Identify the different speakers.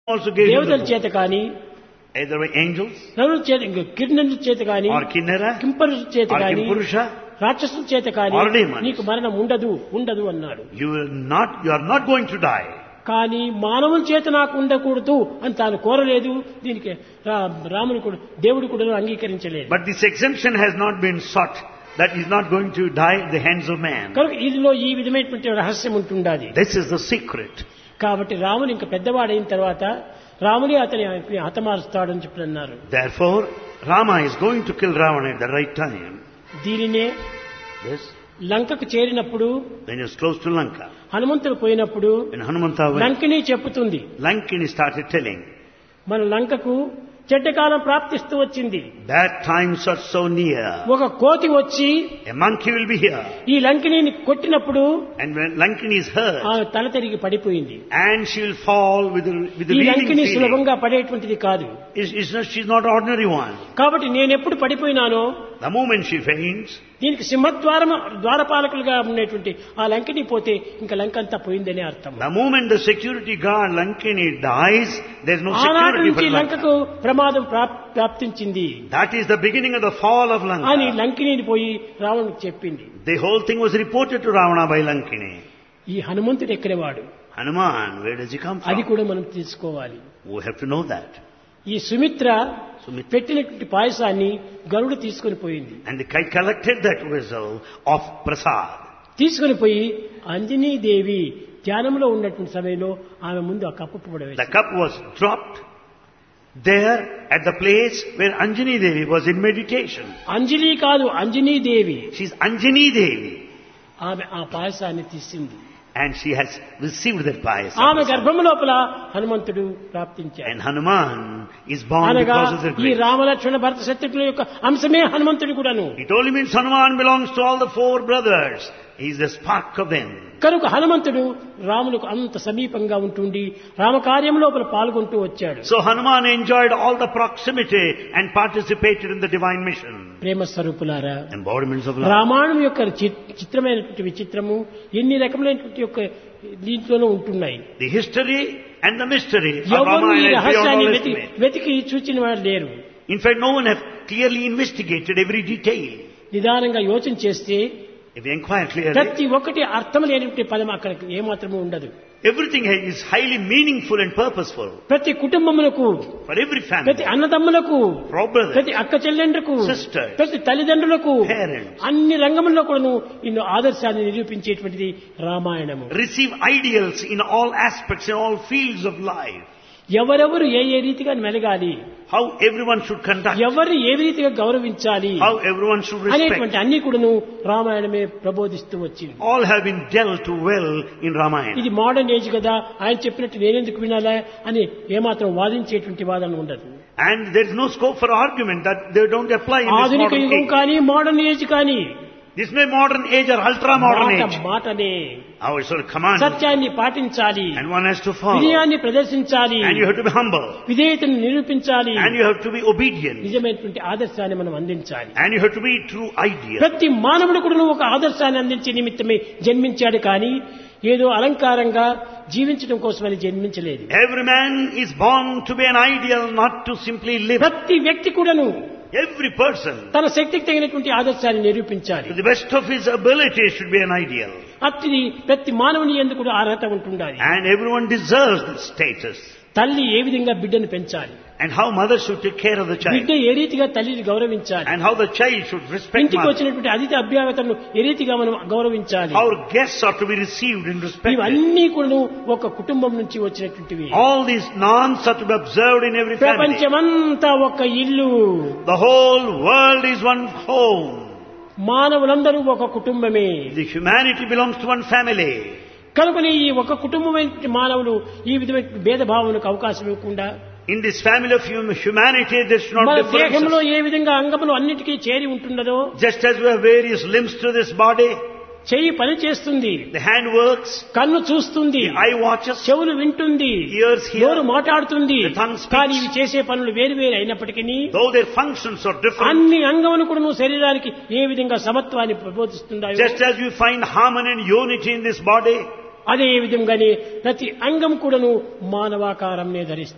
Speaker 1: also gave him
Speaker 2: దేవతల
Speaker 1: the
Speaker 2: చేత కానీ
Speaker 1: either by angels
Speaker 2: నరుల చేత కిరణుల చేత కానీ
Speaker 1: or Kinnara
Speaker 2: కింపరుల చేత
Speaker 1: or
Speaker 2: కానీ
Speaker 1: Kimpurusha.
Speaker 2: రాక్షసుల చేత కానీ
Speaker 1: Or demons.
Speaker 2: నీకు మరణం ఉండదు ఉండదు అన్నాడు
Speaker 1: You will not, you are not going to die.
Speaker 2: కానీ మానవుల చేత నాకు ఉండకూడదు అని తాను కోరలేదు దీనికి రా- రాముడు కూడా దేవుడు కూడా అంగీకరించలేదు
Speaker 1: But this exemption has not been sought. That is not going to die at the hands of man.
Speaker 2: కనుక ఇదిలో ఈ విధమైనటువంటి రహస్యం ఉంటుండాలి
Speaker 1: This is the secret.
Speaker 2: కాబట్టి రాముని ఇంకా పెద్దవాడైన తర్వాత రాముని అతని హతమారుస్తాడని చెప్పి అన్నారు
Speaker 1: Therefore, Rama is going to kill Ravana at the right time.
Speaker 2: దీనినే
Speaker 1: Yes.
Speaker 2: లంకకు చేరినప్పుడు
Speaker 1: When he was close to Lanka,
Speaker 2: హనుమంతుడు పోయినప్పుడు
Speaker 1: when Hanumanta went,
Speaker 2: Lankini చెప్పుతుంది
Speaker 1: Lankini started telling,
Speaker 2: మన లంకకు చెడ్డకాలం ప్రాప్తిస్తూ వచ్చింది
Speaker 1: that times are so near.
Speaker 2: ఒక కోతి వచ్చి
Speaker 1: A monkey will be here.
Speaker 2: ఈ లంకిని కొట్టినప్పుడు
Speaker 1: And when Lankini is hurt,
Speaker 2: ఆమె తల తిరిగి పడిపోయింది
Speaker 1: and she will fall with the, with the
Speaker 2: ఈ
Speaker 1: bleeding
Speaker 2: లంకిని
Speaker 1: feeling.
Speaker 2: సులభంగా పడేటువంటిది కాదు
Speaker 1: Is, is not, she's not ordinary one.
Speaker 2: కాబట్టి నేను ఎప్పుడు పడిపోయినానో
Speaker 1: The moment she faints,
Speaker 2: దీనికి సింహద్వారం ద్వారపాలకులుగా ఉండేటువంటి ఆ లంకిని పోతే ఇంకా లంక అంతా పోయిందనే అర్థం
Speaker 1: the moment the security guard Lankini dies, there's no
Speaker 2: ఆనాటి
Speaker 1: security for
Speaker 2: నుంచి లంకకు
Speaker 1: Lanka.
Speaker 2: ప్రమాదం ప్రాప్- ప్రాప్తించింది
Speaker 1: That is the beginning of the fall of
Speaker 2: అని
Speaker 1: Lanka.
Speaker 2: లంకిని పోయి రావణుడికి చెప్పింది
Speaker 1: The whole thing was reported to Ravana by Lankini.
Speaker 2: ఈ హనుమంతుడు ఎక్కడేవాడు
Speaker 1: Hanuman, where does he come
Speaker 2: అది
Speaker 1: from?
Speaker 2: కూడా మనం తెలుసుకోవాలి
Speaker 1: We have to know that.
Speaker 2: ఈ సుమిత్ర
Speaker 1: Sumitra.
Speaker 2: పెట్టినటువంటి పాయసాన్ని గరుడు తీసుకొని పోయింది
Speaker 1: And the kite collected that vessel of prasad.
Speaker 2: తీసుకొని పోయి అంజనీ దేవి ధ్యానంలో ఉన్నటువంటి సమయంలో ఆమె ముందు ఆ కప్పు
Speaker 1: The
Speaker 2: పడవేసి
Speaker 1: cup was dropped there at the place where Anjani Devi was in meditation.
Speaker 2: Anjali కాదు అంజనీ దేవి
Speaker 1: She's Anjani Devi.
Speaker 2: ఆమె ఆ పాయసాన్ని తీసింది
Speaker 1: And she has received that pious
Speaker 2: ఆమె
Speaker 1: episode.
Speaker 2: గర్భము లోపల హనుమంతుడు ప్రాప్తించాడు
Speaker 1: And Hanuman is born
Speaker 2: అనగా
Speaker 1: because of the
Speaker 2: ఈ
Speaker 1: grace.
Speaker 2: రామలక్ష్మణ భరత శత్రుఘ్నుల యొక్క అంశమే హనుమంతుడు కూడాను
Speaker 1: It only means Hanuman belongs to all the four brothers. He is the spark of them.
Speaker 2: కనుక హనుమంతుడు రాములకు అంత సమీపంగా ఉంటుండి రామకార్యం లోపల పాల్గొంటూ వచ్చాడు
Speaker 1: So Hanuman enjoyed all the proximity and participated in the divine mission.
Speaker 2: ప్రేమ స్వరూపులారా
Speaker 1: Embodiments of love.
Speaker 2: రామాయణం యొక్క చి- చిత్రమైనటువంటి విచిత్రము ఎన్ని రకములైనటువంటి యొక్క దీంట్లోనూ ఉంటున్నాయి
Speaker 1: The history and the mystery of
Speaker 2: ఎవరు ఈ
Speaker 1: Ramayana is beyond
Speaker 2: రహస్యాన్ని
Speaker 1: all
Speaker 2: వెతి
Speaker 1: estimate.
Speaker 2: వెతికి చూచిన వారు లేరు
Speaker 1: In fact, no one has clearly investigated every detail.
Speaker 2: నిదానంగా యోచన చేస్తే
Speaker 1: If you inquire clearly,
Speaker 2: ప్రతి ఒక్కటి అర్థం లేనటువంటి పదం అక్కడ ఏమాత్రము ఉండదు
Speaker 1: everything is highly meaningful and purposeful
Speaker 2: ప్రతి కుటుంబములకు
Speaker 1: for every
Speaker 2: ప్రతి
Speaker 1: family.
Speaker 2: అన్నదమ్ములకు
Speaker 1: For our brothers,
Speaker 2: ప్రతి అక్క చెల్లెండ్రకు
Speaker 1: Sisters.
Speaker 2: ప్రతి తల్లిదండ్రులకు
Speaker 1: Parents.
Speaker 2: అన్ని రంగముల్లో కూడాను ఇన్ని ఆదర్శాన్ని నిరూపించేటువంటిది రామాయణము
Speaker 1: receive ideals in all aspects, in all fields of life.
Speaker 2: ఎవరెవరు ఏ ఏ రీతిగా మెలగాలి
Speaker 1: How everyone should conduct,
Speaker 2: ఎవరు ఏ రీతిగా గౌరవించాలి
Speaker 1: how everyone should respect.
Speaker 2: అనేటువంటి అన్ని కూడాను రామాయణమే ప్రబోధిస్తూ వచ్చింది
Speaker 1: All have been dealt well in Ramayana.
Speaker 2: ఇది మోడర్న్ ఏజ్ కదా ఆయన చెప్పినట్టు నేనెందుకు వినాలా అని ఏమాత్రం వాదించేటువంటి వాదన ఉండదు
Speaker 1: And there is no scope for argument that they don't apply in this
Speaker 2: ఆధునిక
Speaker 1: modern
Speaker 2: యుగం
Speaker 1: age.
Speaker 2: కానీ మోడర్న్ ఏజ్ కానీ
Speaker 1: This may modern age or ultra modern
Speaker 2: మాట
Speaker 1: age.
Speaker 2: మాటనే
Speaker 1: Our sort of command.
Speaker 2: సత్యాన్ని పాటించాలి
Speaker 1: And one has to follow.
Speaker 2: వినయాన్ని ప్రదర్శించాలి
Speaker 1: And you have to be humble.
Speaker 2: విధేయతను నిరూపించాలి
Speaker 1: And you have to be obedient.
Speaker 2: నిజమైనటువంటి ఆదర్శాన్ని మనం అందించాలి
Speaker 1: And you have to be true ideal.
Speaker 2: ప్రతి మానవుడు కూడా ఒక ఆదర్శాన్ని అందించే నిమిత్తమే జన్మించాడు కానీ ఏదో అలంకారంగా జీవించడం కోసమని జన్మించలేదు
Speaker 1: Every man is born to be an ideal, not to simply live.
Speaker 2: ప్రతి వ్యక్తి కూడాను
Speaker 1: Every person,
Speaker 2: తన శక్తికి తగినటువంటి ఆదర్శాన్ని నిరూపించాలి
Speaker 1: to the best of his ability, should be an ideal.
Speaker 2: అట్టిది ప్రతి మానవుని ఎందుకు కూడా అర్హత ఉంటుండాలి
Speaker 1: And everyone deserves that status.
Speaker 2: తల్లి ఏ విధంగా బిడ్డను పెంచాలి
Speaker 1: And how mother should take care of the
Speaker 2: బిడ్డ
Speaker 1: child.
Speaker 2: ఏ రీతిగా తల్లిని గౌరవించాలి
Speaker 1: And how the child should respect
Speaker 2: ఇంటికి
Speaker 1: mother.
Speaker 2: వచ్చినటువంటి అతిథి అభ్యాగతను ఏ రీతిగా మనం గౌరవించాలి
Speaker 1: How guests are to be received and respected.
Speaker 2: ఇవన్నీ కూడా ఒక కుటుంబం నుంచి వచ్చినటువంటివి
Speaker 1: All these norms are to be observed in every family.
Speaker 2: ప్రపంచమంతా ఒక ఇల్లు
Speaker 1: The whole world is one home.
Speaker 2: మానవులందరూ ఒక కుటుంబమే
Speaker 1: The humanity belongs to one family.
Speaker 2: కనుకని ఈ ఒక కుటుంబమైన మానవులు ఈ విధమైన భేదభావనకు అవకాశం ఇవ్వకుండా
Speaker 1: In this family of hum- humanity, there should
Speaker 2: మన
Speaker 1: not
Speaker 2: దేహంలో
Speaker 1: differences.
Speaker 2: ఏ విధంగా అంగములు అన్నిటికీ చేరి ఉంటున్నదో
Speaker 1: Just as we have various limbs to this body,
Speaker 2: చెయ్యి పని చేస్తుంది
Speaker 1: the hand works,
Speaker 2: కన్ను చూస్తుంది
Speaker 1: the eye watches,
Speaker 2: చెవులు వింటుంది
Speaker 1: ears
Speaker 2: నోరు
Speaker 1: hear.
Speaker 2: మాట్లాడుతుంది
Speaker 1: The tongue speaks.
Speaker 2: కానీ ఇవి చేసే పనులు వేరు వేరు అయినప్పటికీ
Speaker 1: Though their functions are different,
Speaker 2: అన్ని అంగములు కూడా నువ్వు శరీరానికి ఏ విధంగా సమత్వాన్ని ప్రబోధిస్తున్నాయో
Speaker 1: just as we find harmony and unity in this body,
Speaker 2: అదే విధంగానే ప్రతి అంగం కూడాను మానవాకారంనే ధరిస్తుంది